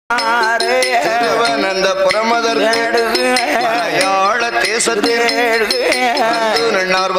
திருவனந்த புறமதர் மலையாள தேசத்தில் நன்னார்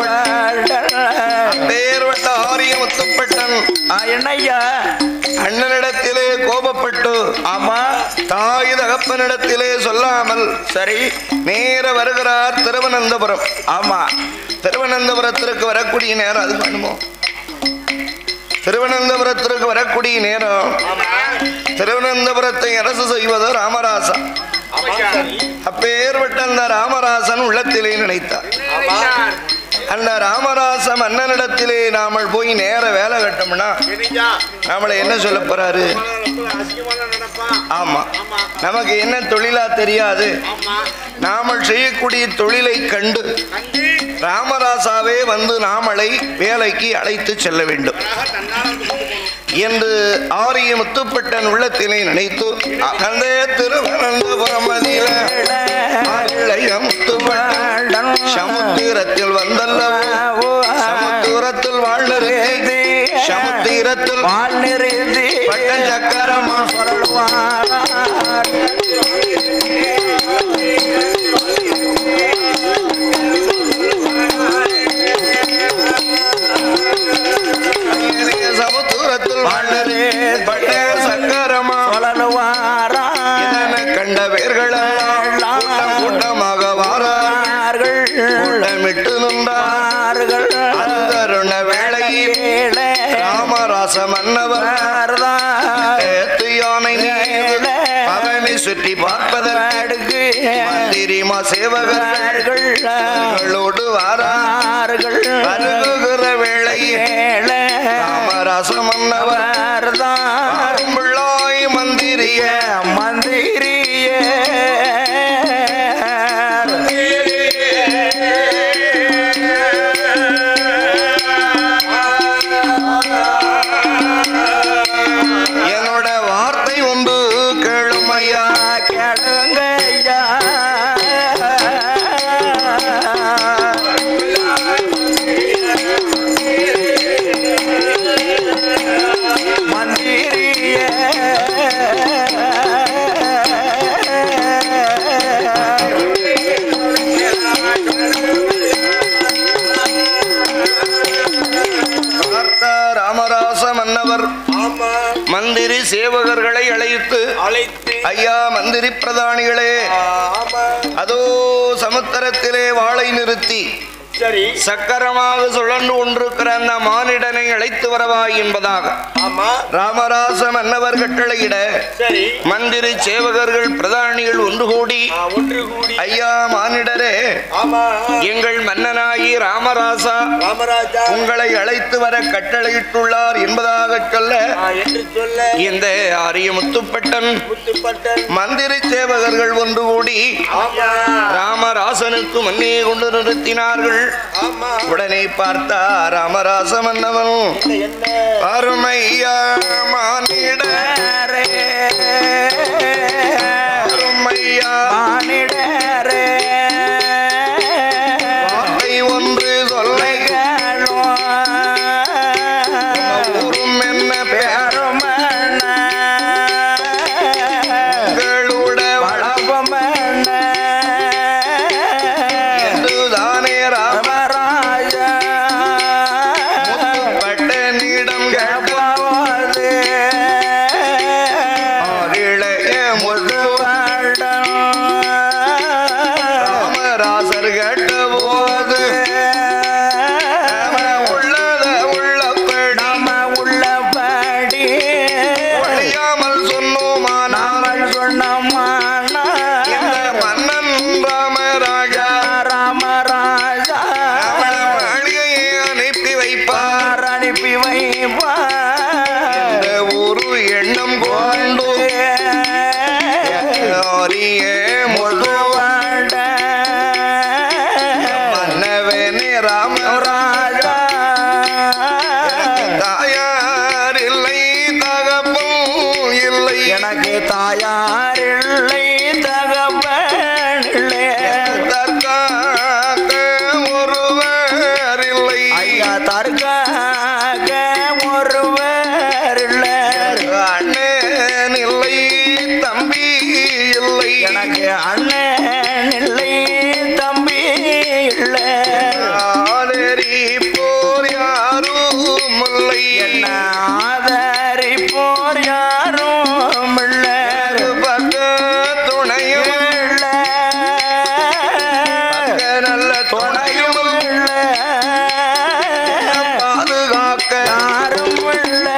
பேர்வட்ட ஆரியம் ஒத்துப்பட்டன் என்னய்யா அண்ணனிடத்திலே கோபப்பட்டு ஆமா தாய் தகப்பனிடத்திலே சொல்லாமல் சரி நேர வருகிறார் திருவனந்தபுரம் ஆமா திருவனந்தபுரத்திற்கு வரக்கூடிய நேரம் அது பண்ணுமோ திருவனந்தபுரத்திற்கு வரக்கூடிய நேரம் திருவனந்தபுரத்தை அரசு செய்வது ராமராசா அப்பேர்பட்ட அந்த ராமராசன் உள்ளத்திலே நினைத்தார் அந்த ராமராச மன்னனிடத்திலே நாமல் போய் நேர வேலை கட்டோம்னா நம்மளை என்ன சொல்ல போறாரு ஆமா நமக்கு என்ன தொழிலா தெரியாது நாமல் செய்யக்கூடிய தொழிலை கண்டு ராமராசாவே வந்து நாமளை வேலைக்கு அழைத்து செல்ல வேண்டும் என்று ஆரிய முத்துப்பட்டன் உள்ளத்திலே நினைத்து அந்த திருவனந்தபுரம் மதியில இளைய முத்துப்பட்டன் சமுத்திரத்தில் வந்தல்லவோ சமுத்திரத்தில் வாழ்நிறுத்தி சமுத்திரத்தில் வாழ் நிறைந்து பட்டன் சக்கரமா சமுத்திரத்தில் வாழ்நிறு பட்ட சக்கரமா இதனை கண்ட பேர்களெல்லாம் கூட்டம் கூட்டமாக வாரார் கூட்டமிட்டு நின்றார் அந்த ருண வேளையில் ராமராச மன்னவர் ஏத்து யானை மீது பவனி சுற்றி பார்ப்பதற்கு மந்திரிமா சேவகர்களோடு வாரார் வருகிற வேளையில் ராமராச மன்னவர் பிள்ளாய் மந்திரிய மந்திரிய என்னோட வார்த்தை ஒன்று கேளுமையா கேளுங்கய்யா மந்திரிய பார்த்த ராமராச மன்னவர் மந்திரி சேவகர்களை அழைத்து அழைத்து ஐயா மந்திரி பிரதானிகளே ஆமா அதோ சமுத்திரத்திலே வாளை நிறுத்தி சரி சக்கரமாக சுழன்று கொண்டிருக்கிற அந்த மானிடனை அழைத்து வரவா என்பதாக ஆமா ராமராச மன்னவர் கட்டளையிட சரி மந்திரி சேவகர்கள் பிரதானிகள் ஒன்று கூடி ஆ, ஒன்று கூடி ஐயா மானிடரே ஆமா எங்கள் மன்னனாகி ராமராசா ராமராஜா உங்களை அழைத்து வர கட்டளையிட்டுள்ளார் என்பதாக சொல்ல ஆ, என்று சொல்ல இந்த ஆரிய முத்துப்பட்டன் முத்துப்பட்டன் மந்திரி சேவகர்கள் ஒன்று கூடி ஆமா ராமராசனுக்கு மன்னே கொண்டு நிறுத்தினார்கள் ஆமா உடனே பார்த்தா ராமராச மன்னவன் என்ன அருமையா மானிட அருமையா மானிடரே வார்த்தை ஒன்று சொல்ல ஊரும் என்ன பேருங்களோட வளர்ந்துதானே ராமப்பட்டனிடம் கேட்பார் இளைய முழு துணையும் இல்லை பாதுகாக்க யாரும் இல்லை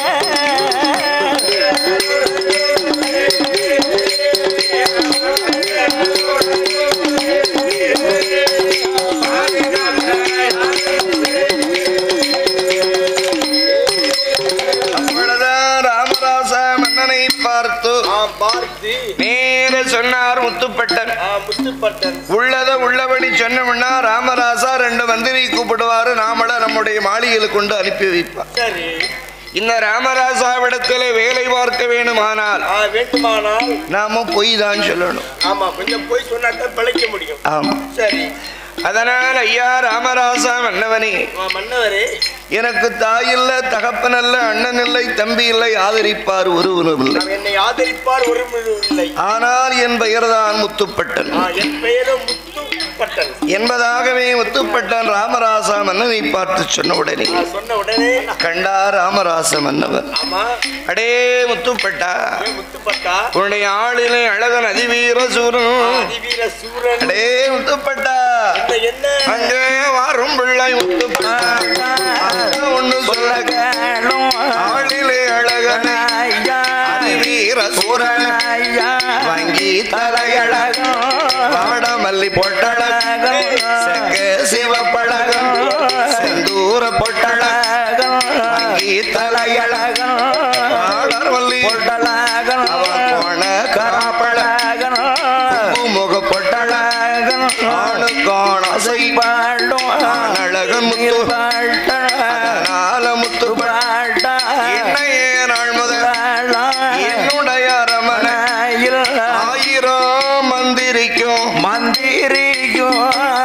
அப்பொழுதுதான் ராமராச மன்னனை பார்த்து ஆ பார்த்து நேர சொன்னார் முத்துப்பட்டன் ஆ முத்துப்பட்டன் உள்ளத உள்ளபடி சொன்னோம்னா ராமராசா ரெண்டு மந்திரி கூப்பிடுவாரு நாமள நம்முடைய மாளிகையில் கொண்டு அனுப்பி வைப்பார் சரி இந்த ராமராசாவிடத்தில் வேலை பார்க்க வேணுமானால் ஆ வேண்டுமானால் நாம பொய் தான் சொல்லணும் ஆமா கொஞ்சம் போய் சொன்னாதான் பிழைக்க முடியும் ஆமா சரி அதனால் ஐயா ராமராசா மன்னவனே ஆ, மன்னவரே எனக்கு தாயில்ல தகப்பனல்ல அண்ணன் இல்லை தம்பி இல்லை ஆதரிப்பார் ஒருவரும் இல்லை நாம் என்னை ஆதரிப்பார் ஒரு இல்லை ஆனால் என் பெயர்தான் முத்துப்பட்டன் ஆ, என் பெயரும் முத்துப்பட்டன் என்பதாகவே முத்துப்பட்டன் ராமராசா மன்னனை பார்த்து சொன்ன உடனே நான் சொன்ன உடனே கண்டா ராமராச மன்னவன் ஆமா அடே முத்துப்பட்டா ஏ முத்துப்பட்டா உன்னுடைய ஆளிலே அழகன் அதிவீர சூரன் அதிவீர சூரன் அடே முத்துப்பட்டா இந்த என்ன அங்கே வாரும் பிள்ளை முத்துப்பட்டா ஒண்ணு சொல்ல கேளும் ஆளிலே அழகன் ஐயா அதிவீர சூரன் வங்கி தலையழகம் வாடமல்லி பொட்டழகம் செங்க சிவப்பழகம் செந்தூர பொட்டழகம் வங்கி தலையழகம் வாடமல்லி அவன் போன கராப்பழம் முக பொட்டழகம் ஆணு காணசை அழகன் முத்து அதனால முத்து என்னையே நாள் முதல் என்னுடைய அரமனை ஆயிரம் மந்திரிக்கும் மந்திரிக்கும்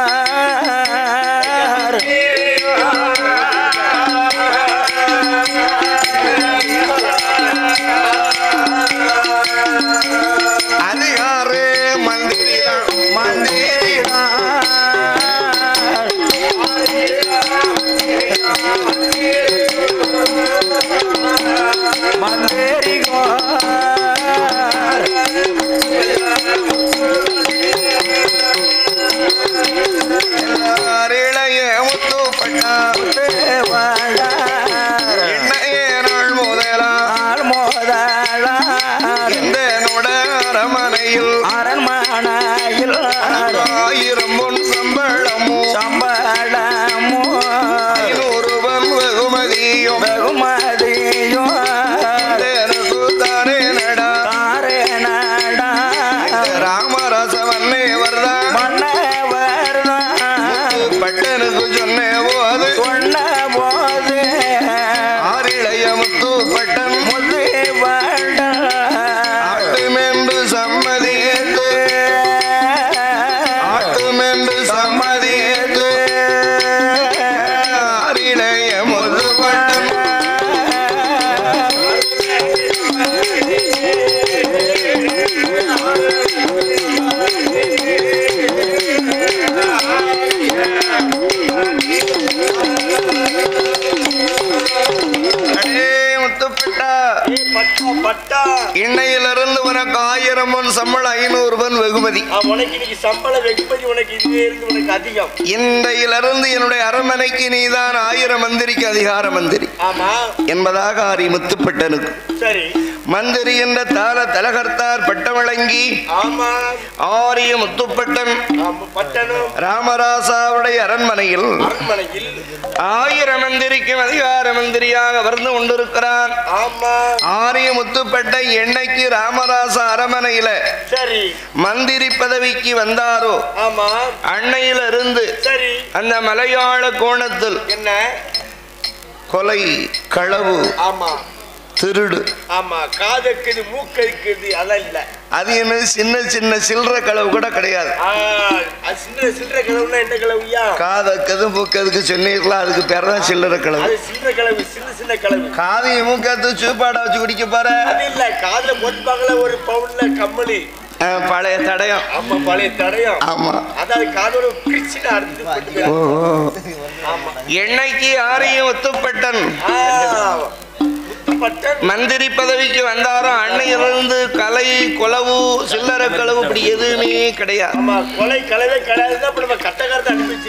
அதிகாரே மந்திரி இளைய முத்துப்பட்டா என்னையே நாள் முதலா இந்த நொட அரமனையில் அரண்மனையில் ஆயிரம் பொன் சம்பளமும் சம்பளமோ ஐநூறுவன் வெகுமதியும் வெகுமதியும் எனக்கு தானே நடா தாரே நாடா ராமரசவன்னே வரதான் மன்னவர்தான் பட்டனுக்கு சொன்னே போது சொன்ன போது ஆறிளைய முத்து பட்டன் முதிவடன் ஆட்டுமென்று சம்மதியேத்து ஆட்டுமென்று சம்மதியேத்து ஆறிளைய முத்து பட்டன் அடே முத்துப்பட்டா ஏ பட்டா பட்டா இன்னையிலிருந்து உனக்கு ஆயிரம் பொன் சம்பளம் ஐநூறு பொன் வெகுமதி ஆ, உனக்கு இன்னைக்கு சம்பள வெகுமதி உனக்கு இதுவே இருந்து உனக்கு அதிகம் இன்றையிலிருந்து என்னுடைய அரண்மனைக்கு நீதான் ஆயிரம் மந்திரிக்கு அதிகார மந்திரி ஆமா என்பதாக ஆரி முத்துப்பட்டனுக்கு சரி மந்திரி என்ற தார தலகர்த்தார் பட்டம் வழங்கி ஆமா ஆரிய முத்துப்பட்டன் ஆமா, பட்டணம் ராமராசாவுடைய அரண்மனையில் அரண்மனையில் ஆயிரம் மந்திரிக்கும் அதிகார மந்திரியாக வந்து கொண்டிருக்கிறார் ஆமா ஆரிய முத்துப்பட்ட என்னைக்கு ராமராசா அரண்மனையில சரி மந்திரி பதவிக்கு வந்தாரோ ஆமா அன்னையிலிருந்து சரி அந்த மலையாள கோணத்தில் என்ன கொலை களவு ஆமா திருடு ஆமா காதுக்குது மூக்குது அதெல்லாம் இல்ல அது என்ன சின்ன சின்ன சில்லற களவு கூட கிடையாது ஆ, அது சின்ன சில்லற கிழவுனா என்ன கிழவுயா காதக்கது மூக்கதுக்கு சொன்னீர்களா அதுக்கு பேர் தான் சில்லற களவு அது சின்ன கிழவு சின்ன சின்ன கிழவு காதையை மூக்கத்து சூப்பாடா வச்சு குடிக்க பாரு அது இல்ல காதுல போட்டுப்பாங்களே ஒரு பவுன்ல கம்மலி அஹ், பழைய தடயம் ஆமா பழைய தடயம் ஆமா அதாவது காதோட கிழிச்சுட்டு அறுத்து போட்டு ஓ, ஓ. ஆமா என்னைக்கு ஆரியம் ஒத்துப்பட்டன் ஆ, முத்துப்பட்டன் மந்திரி பதவிக்கு வந்தாரோ அன்னையிலிருந்து கலை குலவு சில்லற களவு இப்படி எதுவுமே கிடையாது ஆமா கொலை கலவே கிடையாது அப்ப நம்ம கட்டக்காரத்தை அனுப்பி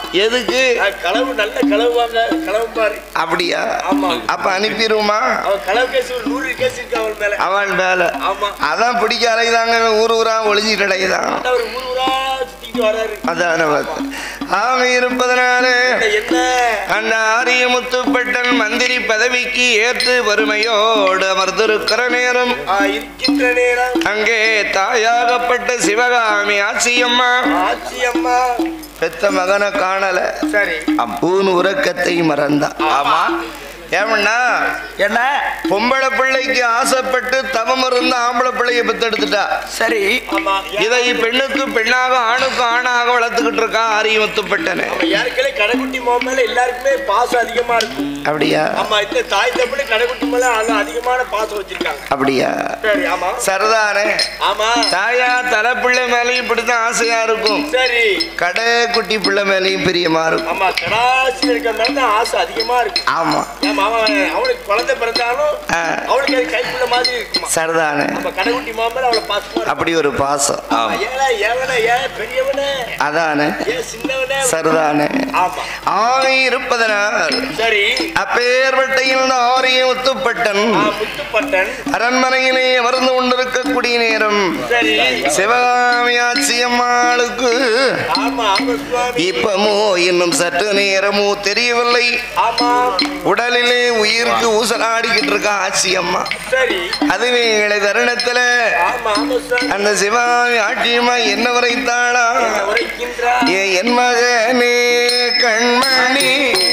எதுக்கு நான் களவு நல்ல களவு வாங்க களவு பாரு அப்படியா ஆமா அப்ப அனுப்பிடுமா அவன் களவு கேஸ் ஒரு நூறு கேஸ் இருக்கு அவன் மேல அவன் வேலை ஆமா அதான் பிடிக்க அலைதாங்க ஊர் ஊரா ஒளிஞ்சிட்டு அலைதான் அதான் ஒரு ஊர் ஊரா சுத்திட்டு வராரு அதான ஆக இருப்பதனாலே என்ன அந்த ஆரிய முத்துப்பட்டன் மந்திரி பதவிக்கு ஏற்று வறுமையோடு அமர்ந்திருக்கிற நேரம் ஆ, இருக்கின்ற நேரம் அங்கே தாயாகப்பட்ட சிவகாமி ஆச்சியம்மா ஆச்சி அம்மா பெத்த மகனை காணல சரி அப்பூன் உறக்கத்தை மறந்தா ஆமா ஏமண்ணா என்ன பொம்பளை பிள்ளைக்கு ஆசைப்பட்டு தவம் இருந்த ஆம்பளை பிள்ளைய பெத்தெடுத்துட்டா சரி ஆமா இதை பெண்ணுக்கு பெண்ணாக ஆணுக்கு ஆணாக வளர்த்துக்கிட்டு இருக்கா ஆரிய முத்துப்பட்டனு யாருக்கே கடைக்குட்டி மோ மேல எல்லாருக்குமே பாசம் அதிகமா இருக்கும் அப்படியா ஆமா இந்த தாய் தப்பிட கடைக்குட்டி மேல அது அதிகமான பாசம் வச்சிருக்காங்க அப்படியா சரி ஆமா சரிதானே ஆமா தாயா தலை பிள்ளை மேலேயும் இப்படித்தான் ஆசையா இருக்கும் சரி கடை குட்டி பிள்ளை மேலேயும் பிரியமா இருக்கும் ஆமா கடாசி இருக்கிற மேல தான் ஆசை அதிகமா இருக்கு ஆமா ஆமா அவன் அவனுக்கு குழந்தை பிறந்தாலும் ஆ. அவளுக்கு அது கைப்புள்ள மாதிரி இருக்குமா சரிதானே நம்ம கடைக்குட்டி மோ மேல அவளை பாசமா இருக்கும். அப்படி ஒரு பாசம் ஆமா ஏழை ஏவன ஏன் பெரியவனே அதானே ஏன் சின்னவனே சரிதானே ஆமா ஆணி இருப்பதனால் சரி அப்பேற்பட்ட இந்த ஆரிய முத்துப்பட்டன் ஆ, முத்துப்பட்டன் அரண்மனையிலே அமர்ந்து கொண்டிருக்கக்கூடிய நேரம் சரி சிவகாமி ஆட்சியம்மாளுக்கு ஆமா ஆமா சுவாமி இப்பமோ இன்னும் சற்று நேரமோ தெரியவில்லை ஆமா உடலிலே உயிருக்கு ஊசலாடிக்கிட்டு இருக்கா ஆட்சியம்மா சரி அதுவே எங்களை தருணத்துல ஆமா ஆமா சுவாமி அந்த சிவகாமி ஆட்சியம்மா என்ன வரைத்தாளா என்ன உரைக்கின்றா ஏ என் மகனே கண்மணி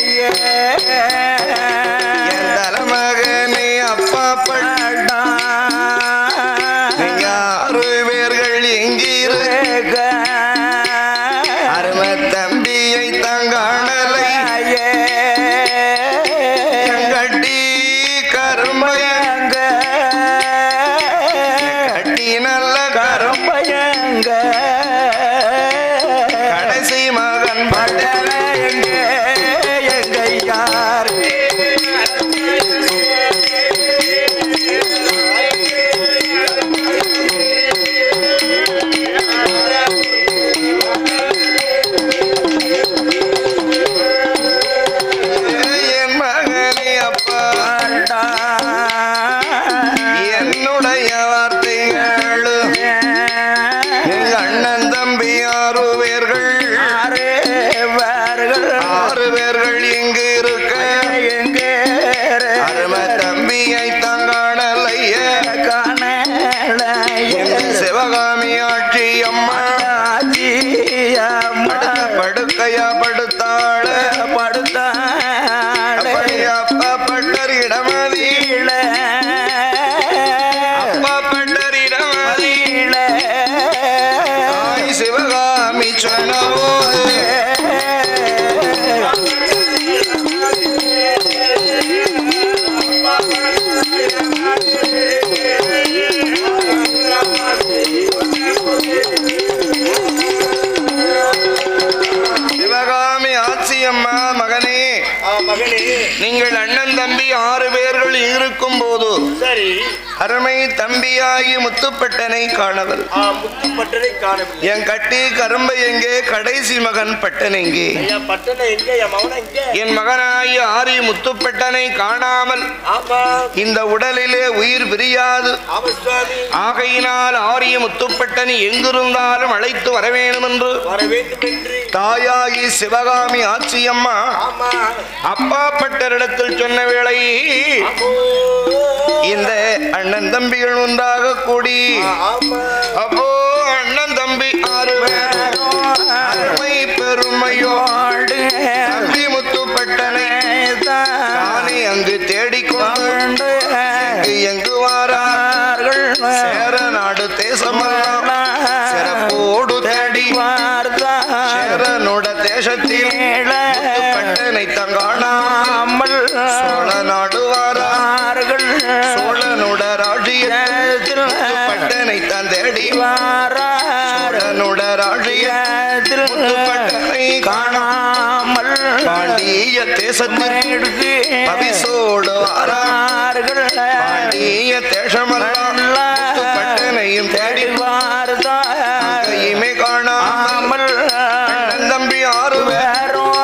என் தலைமகனே அப்பா பட்டா ஆறு பேர்கள் எங்கிரு அருமை தம்பியை தங்காணலை கட்டி கரும்பைய கட்டி நல்ல கரும் கடைசி மகன் பட்டல என் மகனே அப்பா என்னுடைய வார்த்தைகள் எங்க அண்ணன் தம்பி ஆறு பேர்கள் ஆறு பேர்கள் இங்கு இருக்க அருமை தம்பியை தங்காணலைய சிவகாமி ஆட்சி அம்மா படுத்த படுக்கையா படுத்தாள அப்படி அப்பா பட்டர் இடமதி அப்பா பட்டர் இடமதி தாய் சிவகாமி சொன்னவோ சிவகாமி ஆட்சி அம்மா மகனே ஆ, மகனே நீங்கள் அண்ணன் தம்பி ஆறு பேர்கள் இருக்கும் போது சரி அருமை தம்பியாகி முத்துப்பட்டனை காணவல் ஆ, முத்துப்பட்டனை காணவில்லை என் கட்டி கரும்பை எங்கே கடைசி மகன் பட்டன் எங்கே ஐயா பட்டனை எங்க என் மகனை எங்க என் மகனாகி ஆரி முத்துப்பட்டனை காணாமல் ஆமா இந்த உடலிலே உயிர் பிரியாது ஆமா சுவாமி ஆகையினால் ஆரிய முத்துப்பட்டன் எங்கிருந்தாலும் அழைத்து வர வேண்டும் என்று வர வேண்டும் என்று தாயாகி சிவகாமி ஆட்சியம்மா ஆமா அப்பா பட்டரிடத்தில் சொன்ன வேளை ஆமோ. இந்த அண்ணன் தம்பிகள் ஒன்றாக கூடி ஆ, ஆமா அப்போ அண்ணன் தம்பி ஆறு பேர் அருமை பெருமையோடு தம்பி முத்துப்பட்டனை தானே அங்கு தேடிக்கொண்டு எங்கு எங்கு வாரார்கள் சேர நாடு தேசமெல்லாம் சிறப்போடு தேடி சேரனோட தேசத்தில் முத்துப்பட்டனை தங்காணாமல் சோழ நாடு வாரா சோழனோட ராஜ்யத்தில் முத்துப்பட்டனை தான் தேடி சோழனோட ராஜ்யத்தில் முத்துப்பட்டனை காணாமல் பாண்டிய தேசத்திற்கு பவிசோடு வாரா பாண்டிய தேசமெல்லாம் முத்துப்பட்டனையும் தேடி கையுமே காணாமல் அண்ணன் தம்பி ஆறு பேரும்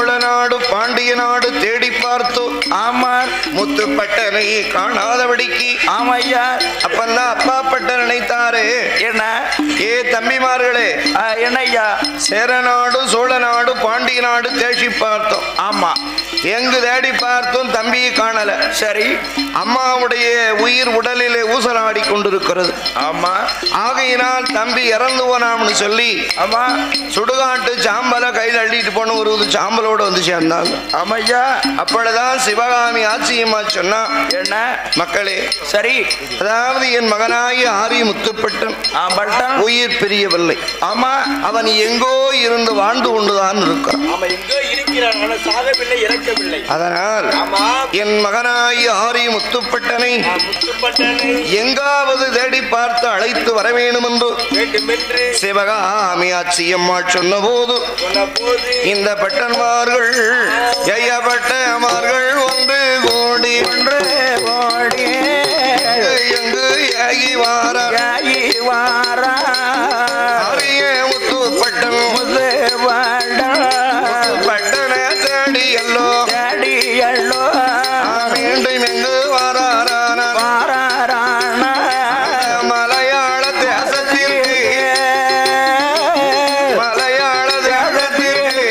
சோழ நாடு பாண்டிய நாடு தேடி பார்த்தோ ஆமார் முத்துப்பட்டனை காணாதபடிக்கு ஆமையா அப்பந்தான் அப்பா பட்ட நினைத்தாரே என்ன ஏ தம்பிமார்களே ஆ, என்னய்யா சேர நாடு சோழ நாடு பாண்டிய நாடு தேடி பார்த்தோம் ஆமா எங்கு தேடி பார்த்தோம் தம்பியை காணல சரி அம்மாவுடைய உயிர் உடலிலே ஊசலாடி கொண்டிருக்கிறது ஆமா ஆகையினால் தம்பி இறந்து போனாம்னு சொல்லி ஆமா சுடுகாட்டு சாம்பலை கையில் அள்ளிட்டு போன ஒரு இது சாம்பலோட வந்து சேர்ந்தாங்க ஆமையா அப்பொழுதுதான் சிவகாமி ஆட்சியம்மா சொன்னா என்ன மக்களே சரி அதாவது என் மகனாகி ஆரி முத்துப்பட்டன் ஆ பட்டன் உயிர் பிரியவில்லை ஆமா அவன் எங்கோ இருந்து வாழ்ந்து கொண்டுதான் இருக்கிறான் அவன் எங்கோ இருக்கிறான் ஆனா சாகவில்லை இறக்கவில்லை அதனால் ஆமா என் மகனாகி ஆரி முத்துப்பட்டனை ஆ, முத்துப்பட்டனை எங்காவது தேடி பார்த்து அழைத்து வர வேண்டும் என்று வேண்டுமென்று சிவகாமி ஆட்சியம்மா சொன்ன போது சொன்ன போது இந்த பட்டன்மார்கள் ஜெயப்பட்டமார்கள் ஒன்று கோடி ஒன்று ஓடி எங்கு ஏகி வாரார் யாயி வாரா அரிய முத்துப்பட்டன் முது வாடா பட்டன தேடி எல்லோ அடியல்லோ மீண்டும் எங்கு வாராரான வாராராணா மலையாள தேசத்திற்கு மலையாள தேசத்திற்கு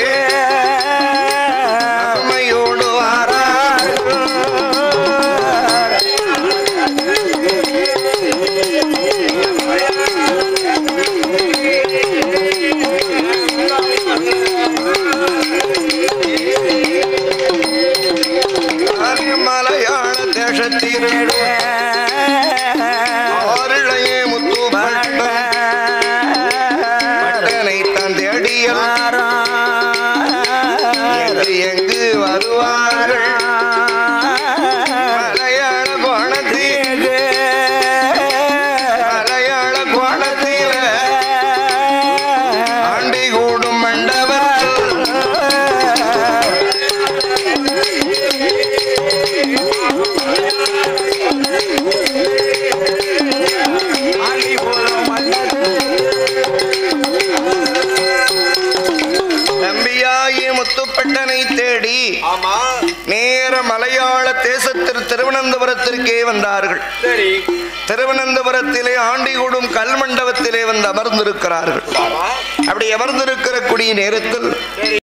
அம்மையோடு வாரார் மலையாள தேசத்திற்கு ஆரிழையே முத்து பட்டனை தான் தேடியல் எங்கு எங்கு வருவார்கள் மலையாள கோணத்தில் மலையாள கோணத்தில் ஆண்டி கூடும் மண்டபத்தில் நம்பியாகி முத்துப்பட்டனை தேடி ஆமா நேர மலையாள தேசத்திற்கு திருவனந்தபுரத்திற்கே வந்தார்கள் சரி திருவனந்தபுரத்திலே ஆண்டிகூடும் கல்மண்டபத்திலே வந்து அமர்ந்திருக்கிறார்கள் ஆமா அப்படி அமர்ந்திருக்கிற கூடிய நேரத்தில் சரி